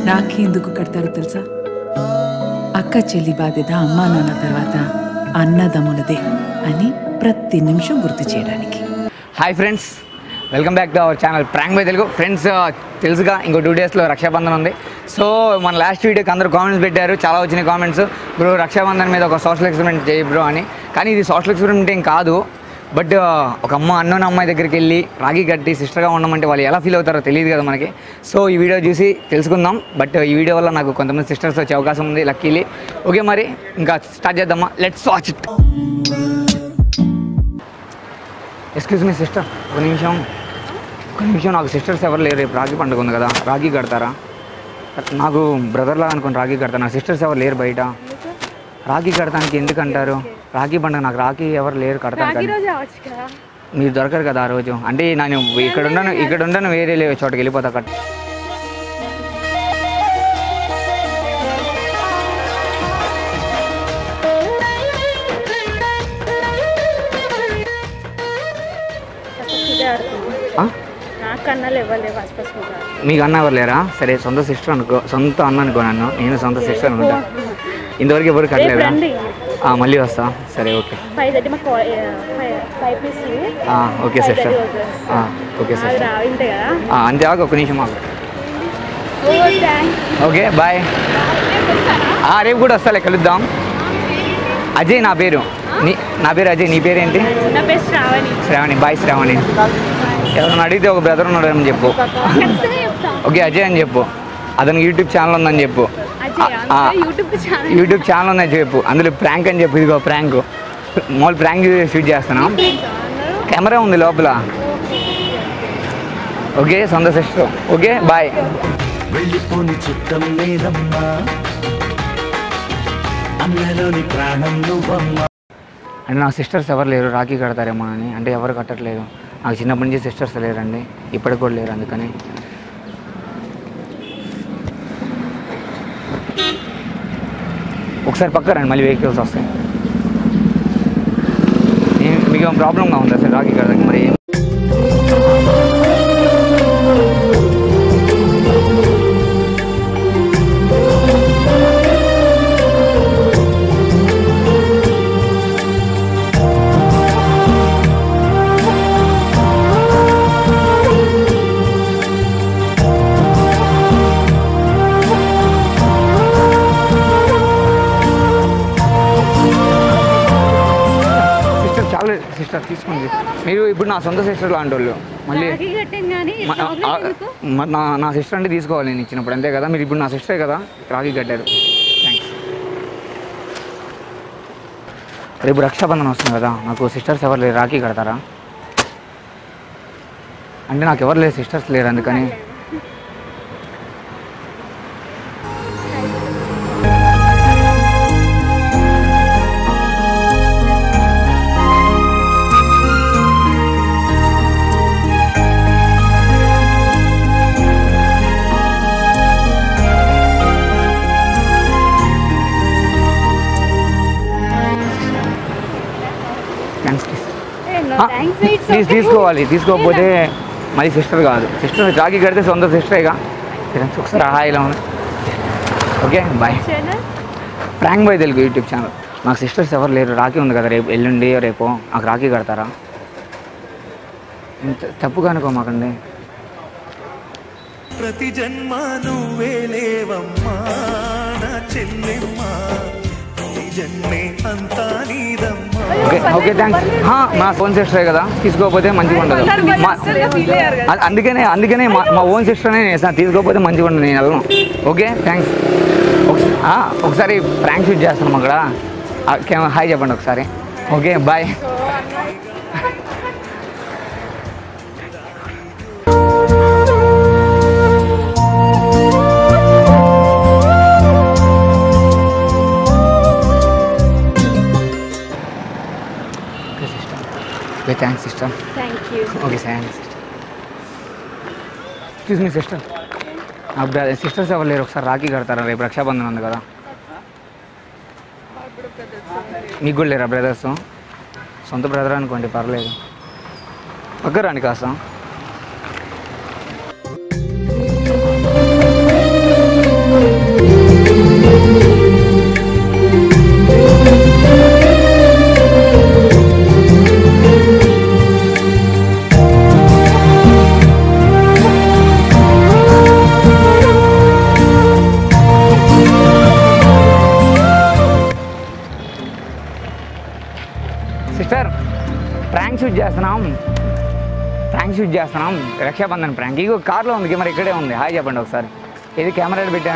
రాఖీ ఎందుకు కడతారో తెలుసా అక్క చెల్లి బాధ్యత అమ్మా నాన్న తర్వాత అన్నదమ్ములదే అని ప్రతి నిమిషం గుర్తు చేయడానికి hi friends welcome back to our channel prank by Telugu friends తెలుసుగా ఇంకో టూ డేస్లో రక్షాబంధన్ ఉంది సో మన లాస్ట్ వీడియోకి అందరూ కామెంట్స్ పెట్టారు చాలా వచ్చినాయి కామెంట్స్ బ్రో రక్షాబంధన్ మీద ఒక సోషల్ ఎక్స్పెరిమెంట్ చేయి బ్రో అని కానీ ఇది సోషల్ ఎక్స్పెరిమెంట్ ఏం కాదు బట్ ఒక అమ్మ అన్నోన్ అమ్మాయి దగ్గరికి వెళ్ళి రాగి కట్టి సిస్టర్గా ఉండమంటే వాళ్ళు ఎలా ఫీల్ అవుతారో తెలియదు కదా మనకి సో ఈ వీడియో చూసి తెలుసుకుందాం బట్ ఈ వీడియో వల్ల నాకు కొంతమంది సిస్టర్స్ వచ్చే అవకాశం ఉంది లక్కీలీ ఓకే మరి ఇంకా స్టార్ట్ చేద్దామా let's watch it excuse me sister ఒక నిమిషం ఒక నిమిషం నాకు సిస్టర్స్ ఎవరు లేరు రేపు రాఖీ పండుగ ఉంది కదా రాఖీ కడతారా నాకు బ్రదర్లా అనుకుని రాఖీ కడతారు నా సిస్టర్స్ ఎవరు లేరు బయట రాఖీ కడతానికి ఎందుకు అంటారు రాఖీ పండుగ నాకు రాఖీ ఎవరు లేరు కడతాను కానీ రోజు అవచ్చు కదా మీరు దొరకరు కదా ఆ రోజు అంటే నేను ఇక్కడ ఉండను ఇక్కడ ఉండను వేరే లే- చోటకి వెళ్ళిపోతా కట్ పసుపుగా ఆడుతుంది ఆ? నాకు అన్నలు ఇవ్వలేవు పసుపుగా మీకు అన్న ఎవరు లేరా సరే సొంత సిస్టర్ అనుకో సొంత అన్న అనుకో నన్ను నేను సొంత సిస్టర్ అనుకుంటా ఇంతవరకు ఎవరు రేపు కట్టలేదా రండి ఆ, మళ్ళీ వస్తా సరే ఓకే ఫైవ్ థర్టీ మాకు ఫైవ్ పీస్ ఆ, ఓకే సిస్టర్ ఆ, ఓకే అది సిస్టర్ రా ఇంతే కదా ఆ, అంతే ఆగు, ఒక నిమిషం ఆగు ఓ థ్యాంక్ ఓకే బాయ్ ఆ, రేపు కూడా వస్తాలే కలుద్దాం అజయ్ నా పేరు నీ నా పేరు అజయ్ నీ పేరేంటి నా బెస్ట్ శ్రావణి శ్రావణి బాయ్ శ్రావణి ఎవరైనా అడిగితే ఒక బ్రదర్ ఉన్నాడు అని చెప్పు ఖచ్చితంగా చెప్తాం ఓకే అజయ్ అని చెప్పు అతనికి యూట్యూబ్ ఛానల్ ఉందని చెప్పు అజయ్ ఆ, యూట్యూబ్ ఛానల్ యూట్యూబ్ ఛానల్ ఉందని చెప్పు అందులో ప్రాంక్ అని చెప్పు ఇదిగో ప్రాంక్ మామూలు ప్రాంక్ షూట్ చేస్తున్నాం కెమెరా ఉంది లోపల ఓకే సొంత సిస్టర్ ఓకే బాయ్ వెళ్ళిపోని చుట్టం లేదమ్మా అన్నలోని ప్రాణం నువ్వమ్మా అంటే నా సిస్టర్స్ ఎవరు లేరు రాఖీ కడతారేమో అని అంటే ఎవరు కట్టట్లేదు నాకు చిన్నప్పటి నుంచి సిస్టర్స్ లేరండి ఇప్పటికి కూడా లేరు అందుకని ఒకసారి పక్క రండి మళ్ళీ వెహికల్స్ వస్తాయి ఏం- మీకు ఏమైనా ప్రాబ్లంగా ఉందా సార్ రాఖీ కడతాకి మరి ఏం- సిస్టర్ చాలా సిస్టర్ తీసుకోండి మీరు ఇప్పుడు నా సొంత సిస్టర్ లాంటి వాళ్ళు మళ్ళీ రాఖీ కట్టాం కానీ మ- చాక్లెట్ ఆ- ఎందుకు? మరి నా నా సిస్టర్ అంటే తీసుకోవాలి నేను ఇచ్చినప్పుడు అంతే కదా మీరు ఇప్పుడు నా సిస్టరే కదా రాఖీ కట్టారు థ్యాంక్స్ రేపు రక్షాబంధన్ వస్తుంది కదా నాకు సిస్టర్స్ ఎవరు లేరు రాఖీ కడతారా అంటే నాకు ఎవరు లేరు సిస్టర్స్ లేరు అందుకని థ్యాంక్స్ ఏ, no thanks, it's please okay. తీసుకోవాలి తీసుకోకపోతే మళ్ళీ సిస్టర్ కాదు సిస్టర్ రాఖీ కడితే సొంత సిస్టరేగా ఒకసారి హాయ్ ఇలా ఉంది ఓకే బాయ్ చలో. Prank by Telugu YouTube channel నాకు సిస్టర్స్ ఎవరు లేరు రాఖీ ఉంది కదా రేపు ఎల్లుండి రేపు నాకు రాఖీ కడతారా ఇంత తప్పుగా అనుకోమాకండి ప్రతి జన్మ నువ్వే లేవమ్మా నా చెల్లెమ్మా ఈ జన్మే అంతా నీదమ్మా ఓకే ఓకే థ్యాంక్స్ మా ఓన్ సిస్టరే కదా తీసుకోకపోతే మంచిగా ఉండదు మా- అ- అందుకనే అందుకనే మా మా ఓన్ సిస్టర్నే నేను వేసాను తీసుకోకపోతే మంచిగా ఉండదు నేను వెళ్ళను ఓకే థ్యాంక్స్ ఒకసారి ప్రాంక్ షూట్ చేస్తున్నాం అక్కడ ఆ, కెమెరా హాయ్ చెప్పండి ఒకసారి okay bye okay sister okay thanks sister thank you okay thanks sister excuse me sister నా బ్రదర్ సిస్టర్స్ ఎవరు లేరు ఒకసారి రాఖీ కడతారా రేపు రక్షాబంధన్ ఉంది కదా మీకు కూడా లేరా బ్రదర్స్ సొంత బ్రదర్ అనుకోండి పర్లేదు పక్క రండి కాస్త షూట్ చేస్తున్నాం ప్రాంక్ షూట్ చేస్తున్నాం రక్షాబంధన్ ప్రాంక్ ఇగో కార్లో ఉంది కెమెరా ఇక్కడే ఉంది హాయ్ చెప్పండి ఒకసారి ఇది కెమెరా పెట్టా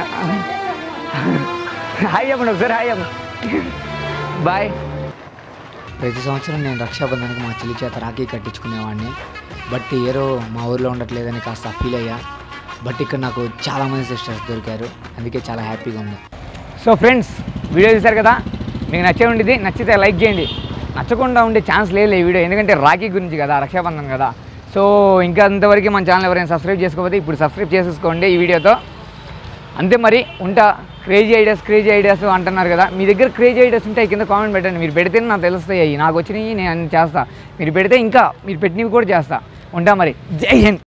హాయ్ చెప్పండి ఒకసారి హాయ్ చెప్పండి బాయ్ ప్రతి సంవత్సరం నేను రక్షాబంధన్కి మా చెల్లి చేత రాఖీ కట్టించుకునేవాడిని బట్ ఈ ఇయర్ మా ఊర్లో ఉండట్లేదని కాస్త ఫీల్ అయ్యా బట్ ఇక్కడ నాకు చాలామంది సిస్టర్స్ దొరికారు అందుకే చాలా హ్యాపీగా ఉంది సో ఫ్రెండ్స్ వీడియో చూసారు కదా మీకు నచ్చే ఉండేది నచ్చితే లైక్ చేయండి నచ్చకుండా ఉండే ఛాన్స్ లేదు ఈ వీడియో ఎందుకంటే రాఖీ గురించి కదా రక్షాబంధన్ కదా సో ఇంకా అంతవరకు మన ఛానల్ ఎవరైనా సబ్స్క్రైబ్ చేసుకోకపోతే ఇప్పుడు సబ్స్క్రైబ్ చేసేసుకోండి ఈ వీడియోతో అంతే మరి ఉంటా క్రేజీ ఐడియాస్ క్రేజీ ఐడియాస్ అంటున్నారు కదా మీ దగ్గర క్రేజీ ఐడియాస్ ఉంటే కింద కామెంట్ పెట్టండి మీరు పెడితేనే నాకు తెలుస్తాయి అవి నాకు వచ్చినవి నేను అన్ని చేస్తా మీరు పెడితే ఇంకా మీరు పెట్టినవి కూడా చేస్తా ఉంటా మరి జై హింద్